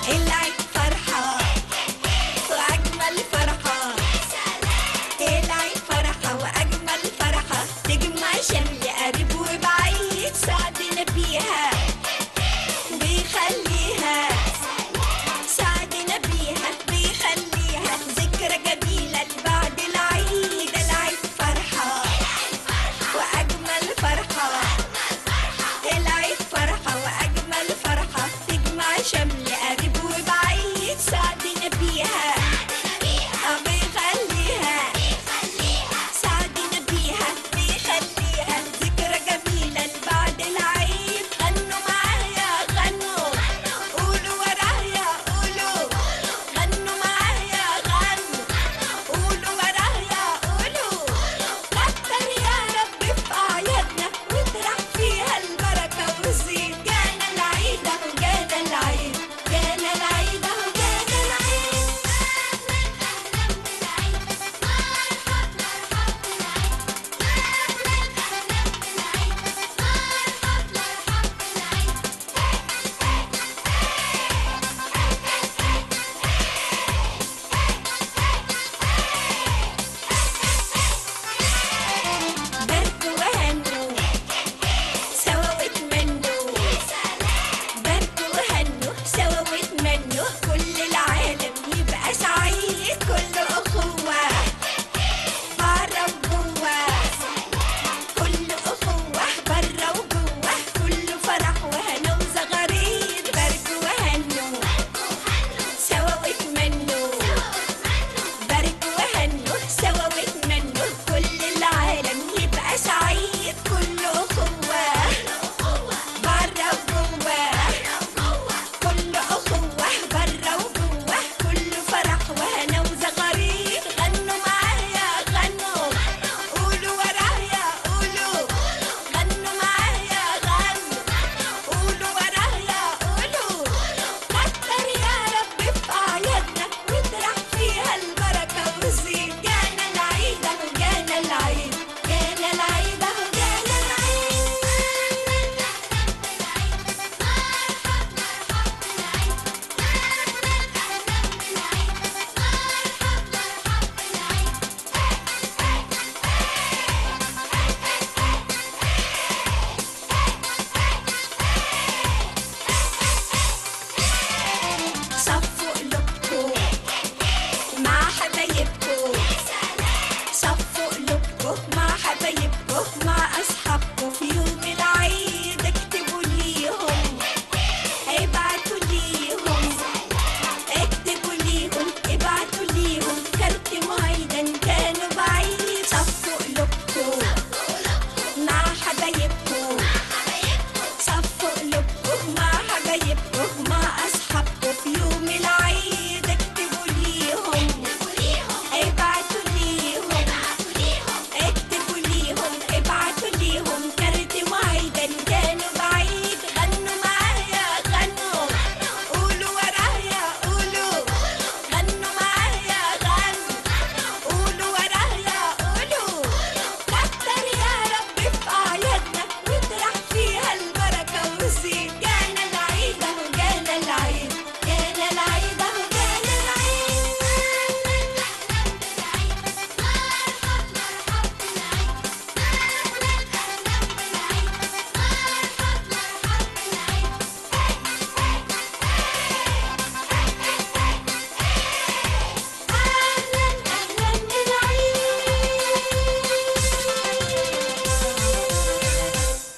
العيد فرحة وأجمل فرحة العيد فرحة وأجمل فرحة تجمع شمل قريب وبعيد سعدنا بيها بيخليها سعدنا بيها بيخليها ذكرى جميلة لبعد العيد العيد فرحة وأجمل فرحة العيد فرحة وأجمل فرحة تجمع شمل قريب وبعيد سعدنا بيها آه بيخليها سعدنا بيها بيخليها ذكرى جميلة لبعد العيد غنوا معايا غنوا قولوا ورايا قولوا غنوا معايا غنوا قولوا ورايا قولوا كتر يا رب في أعيادنا واطرح فيها البركة والزين جانا العيد أهو جانا العيد جانا العيد أهو جانا العيد باركوا وهنوا سوا واتمنوا باركوا وهنوا سوا واتمنوا كل العالم يبقى سعيد كل أخوة برا وجوه كل أخوة برا وجوه كل فرح وهنا وزغاريد باركوا وهنوا سوا واتمنوا باركوا وهنوا سوا واتمنوا كل العالم يبقى سعيد كل أخوة برا وجوه كل أخوة برا وجوه كل فرح وهنا وزغاريد غنوا معايا غنوا قولوا ورايا قولوا غنوا معايا غنوا قولوا ورايا قولوا كتر يا رب في أعيادنا واطرح فيها البركة والزين جانا العيد أهو جانا العيد جانا العيد أهو جانا العيد صفوا قلوبكم مع حبايبكم صفوا قلوبكم مع حبايبكم مع أصحابكم في يوم العيد اكتبوا ليهم ابعتوا ليهم اكتبوا ليهم ابعتوا ليهم كارت معيدا كانوا بعيد صفوا قلوبكم مع حبايبكم صفوا قلوبكم مع حبايبكم مع أصحابكم في يوم العيد اكتبوا ليهم ابعتوا ليهم اكتبوا ليهم ابعتوا ليهم كارت معيدا كانوا بعيد غنوا معايا غنوا قولوا ورايا قولوا غنوا معايا غنوا قولوا ورايا قولوا كتر يا رب في أعيادنا واطرح فيها البركة والزين جانا العيد أهو جانا العيد جانا العيد أهو جانا العيد أهلا أهلا بالعيد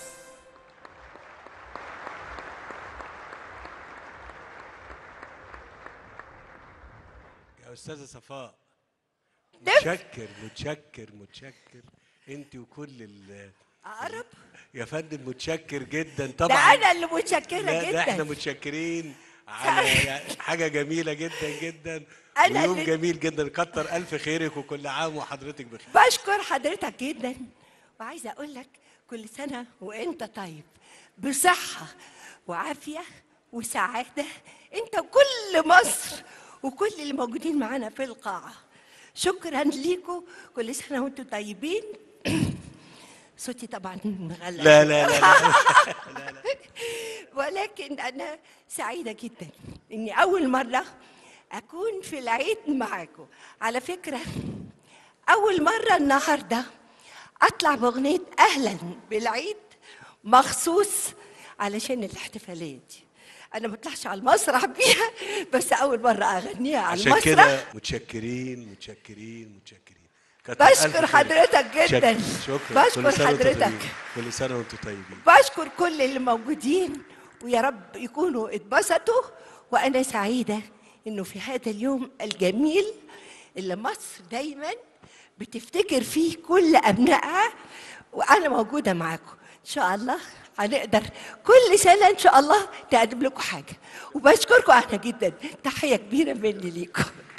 يا استاذه صفاء دف. متشكر متشكر متشكر انت وكل ال أقرب يا فندم متشكر جدا ده طبعا أنا اللي متشكرة لا ده احنا جدا متشكرين على يعني حاجه جميله جدا جدا أنا ويوم اللي- جميل جدا كتر الف خيرك وكل عام وحضرتك بخير بشكر حضرتك جدا وعايزة أقول لك كل سنة وأنت طيب بصحة وعافية وسعادة أنت وكل مصر وكل اللي موجودين معانا في القاعة شكرا ليكم كل سنة وأنتم طيبين صوتي طبعا مغلق لا لا لا, لا. ولكن أنا سعيدة جدا اني اول مره اكون في العيد معاكم على فكره اول مره النهارده اطلع باغنيه اهلا بالعيد مخصوص علشان الاحتفاليه دي انا ما بطلعش على المسرح بيها بس اول مره اغنيها على عشان المسرح كده متشكرين متشكرين متشكرين كتر ألف بشكر خير. حضرتك جدا شكرا شكرا بشكر كل سنة وأنتم حضرتك. طيبين. كل سنه وانتم طيبين بشكر كل اللي موجودين ويا رب يكونوا اتبسطوا وانا سعيده انه في هذا اليوم الجميل اللي مصر دايما بتفتكر فيه كل ابنائها وانا موجوده معاكم ان شاء الله هنقدر كل سنه ان شاء الله نقدم لكم حاجه وبشكركم انا جدا تحيه كبيره مني ليكم